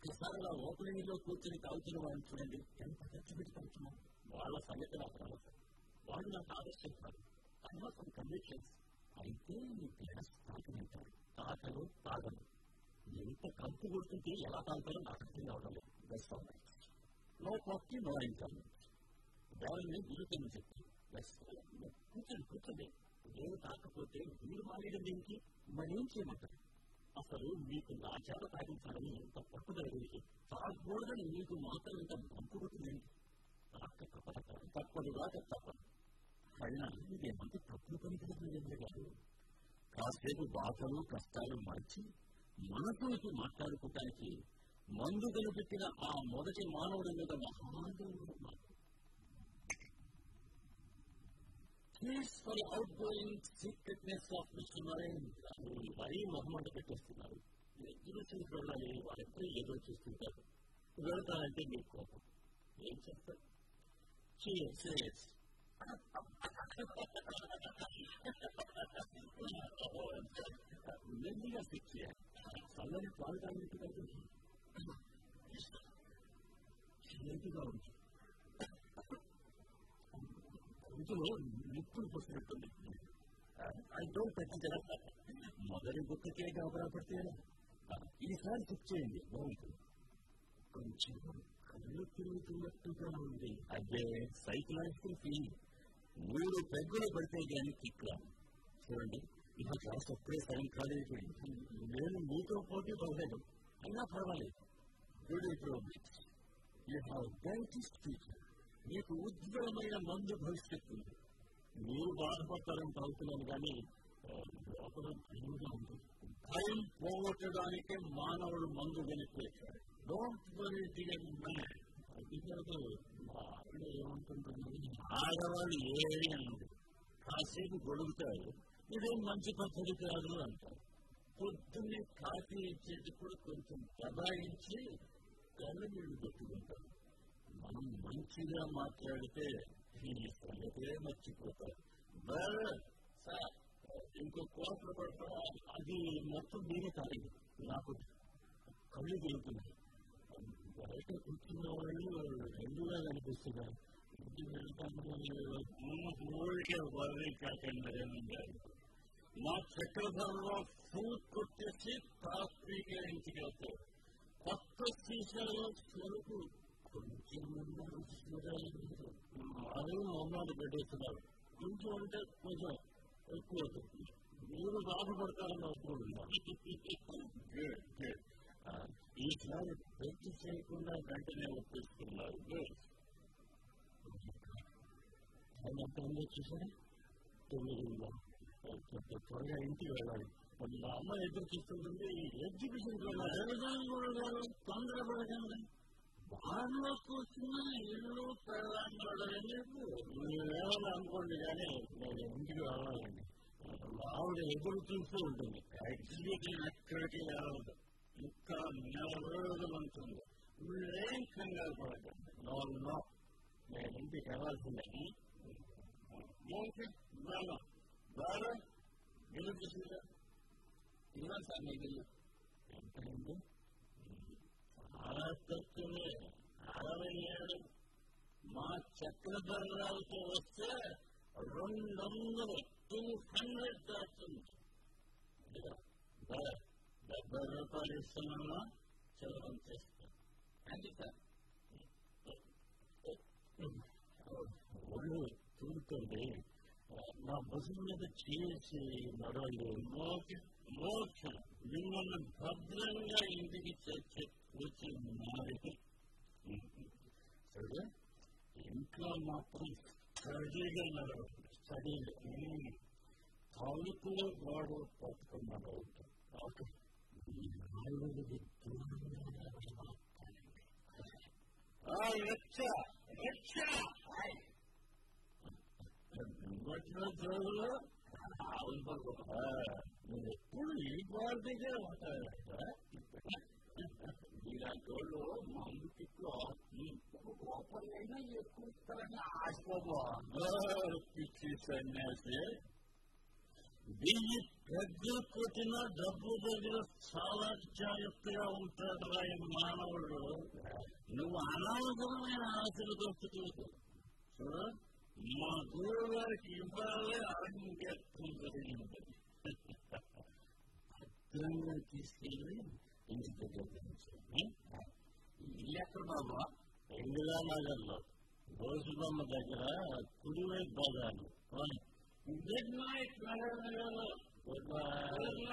ఒక్కసారి అలా ఓపెనింగ్ లో కూర్చొని తాగుతున్న వాళ్ళని చూడండి ఎంత ఖర్చు పెట్టి తాగుతున్నాం వాళ్ళ సంగతి నాకు అనవసరం వాళ్ళు నాకు ఆదర్శిస్తారు తర్వాత కండిషన్స్ అయితే ఈ గ్లాస్ తాగమంటారు తాగలు తాగలు ఎంత కంపు కొడుతుంటే ఎలా తాగుతారో నాకు అర్థం కావడం లేదు best of no coffee no income వాళ్ళని వీలుకని చెప్పి కూర్చోండి కూర్చోండి నేను కాకపోతే మీరు మానేయడం దేనికి మరేం చేయమంటారు అసలు మీకు నా చేత తాగించాలని ఎంత పట్టుదల గురించి తాగకూడదని మీకు మాత్రం ఇంత బంపు కొట్టిందండి తాక తప్పక తప్పదుగా తప్పదు అయినా ఇదేమంటే తప్పుడు పని కదా గారు కాసేపు బాధలు కష్టాలు మర్చి మనసులకి మాట్లాడుకోవటానికి మందు కనిపెట్టిన ఆ మొదటి మానవుడి మీద మహాదేవుడు మాకు peaceful outgoing secretness of mister Narendra మరీ మొహమాట పెట్టేస్తున్నారు ఎగ్జిబిషన్కి వెళ్ళాలి వాళ్ళెప్పుడూ ఎదురు చూస్తుంటారు వెళ్తానంటే మీకు కోపం ఏం చేస్తారు చేస్ మెల్లిగా శిక్ష చల్లని పాలు తాగినట్టు చేతిగా ఉంది ఇందులో నిప్పులు పోసినట్టుంది ఐ డోంట్ పెట్టించరా మొదటి బుక్కకే గాబరా పడితే ఈసారి చెక్ చేయండి బాగుంటుంది కొంచెం కళ్ళు తిరుగుతున్నట్టుగా ఉంది అదే సైకలాజికల్ ఫీలింగ్ మూడు పెగ్గులు పడితే కానీ కిక్ రా చూడండి ఇక క్లాస్ అప్పుడే సగం కాలేజీ నేను మీతో పోటీ పడలేదు అయినా పర్వాలేదు good improvements you have dentist future మీకు ఉజ్వలమైన మందు భవిష్యత్తు ఉంది మీరు బాధపడతారని తాగుతున్నాను కానీ లోపల భయంగా ఉంది భయం పోగొట్టడానికే మానవుడు మందు కనిపించాడు డోంట్ వరీ డియర్ మ్యాన్ అది కాదు వాళ్ళు ఏమంటుంటుంది ఆడవాళ్ళు ఏమి అన్నది కాసేపు గొడుగుతారు ఇదేం మంచి పద్ధతి కాదు అంటారు పొద్దున్నే కాఫీ ఇచ్చేటప్పుడు కొంచెం దబాయించి కళ్ళ నీళ్లు పెట్టుకుంటారు మనం మంచిగా మాట్లాడితే ఈ సంగతే మర్చిపోతారు సార్ ఇంకో కోట్ల పడతా అది మొత్తం మీరే కాలేదు నాకు కళ్ళు తిరుగుతుంది బయట కూర్చున్న వాళ్ళు రెండుగా కనిపిస్తున్నారు ఇంటికి వెళ్తాను ఊరికే వర్రీ కాకండి గారు మా చక్రధరలో ఫుల్ కొట్టేసి కాఫీగా ఇంటికి వెళ్తారు కొత్త సీసాలో సరుకు కొంచెం అదే మొహమ్మద్ పెట్టేస్తున్నారు కొంచెం అంటే కొంచెం ఎక్కువ అవుతుంది మీరు బాధపడతారని అనుకుంటున్నారు ఈసారి పెట్టి చేయకుండా వెంటనే ఒప్పిస్తున్నారు ఎంత చూసారా తొమ్మిది త్వరగా ఇంటికి వెళ్ళాలి మా అమ్మ ఎదురు చూస్తుంటుంది ఎగ్జిబిషన్ తొందరపడకండి బాగా కూర్చున్న ఇల్లు పెళ్ళాడని మీరేమని అనుకోండి కానీ నేను ఇంటికి వెళ్ళాలండి ఆవిడ ఎదురు చూస్తూ ఉంటుంది ఎగ్జిబిషన్ ఎక్కడికి వెళ్ళదు ఇంకా నెల రోజులు ఉంటుంది మీరేం కంగారు పడకండి నో నో నేను ఇంటికి వెళ్ళాల్సిందే బాగా బాగా ఇల్లు చూసిందా ఇలా సార్ మీకు ఇల్లు ఎంతండి చాలా తక్కువే అరవై ఏడు మా చక్రధరరావుతో వస్తే రెండు వందలు టూ హండ్రెడ్ దాచుంది డెబ్బై రూపాయలు ఇస్తున్నా చదవం చేస్తాను అది సార్ ఒళ్ళు తూడుతుంది నా భుజం మీద చేసి నడవండి మోక్షం మిమ్మల్ని భద్రంగా ఇంటికి తెచ్చి కూర్చి మారికి సరే ఇంట్లో మాత్రం స్టడీగా నడవండి స్టడీగా తలుపులో వాడు పట్టుకున్నాడు ఓకే రక్ష రక్ష వచ్చిన చదువులో మీరు ఎప్పుడు ఈ పార్టీకే ఉంటారట ఇలాంటి వాళ్ళు మందు తిట్లో రూపాయలైనా ఎక్కువ ఇస్తారని ఆశపోబో పిచ్చి సన్యాసి వెయ్యి పెద్దలు కొట్టిన డబ్బు దగ్గర చాలా జాగ్రత్తగా ఉంటాడు ఆయన మానవుడు నువ్వు అనవసరమైన ఆశలతో చుట్టూ చూడు మా గురువు గారికి ఇవ్వాలి అరంగేత్రం జరిగింది భద్రంగా తీసుకెళ్ళి ఇంటి దగ్గర ఇల్లు ఎక్కడ బాబా ఇందిరా నగర్ లో రోజుబొమ్మ దగ్గర కుడివైపు బజారు గుడ్ నైట్ నగర్ నగర్ గుడ్ నైట్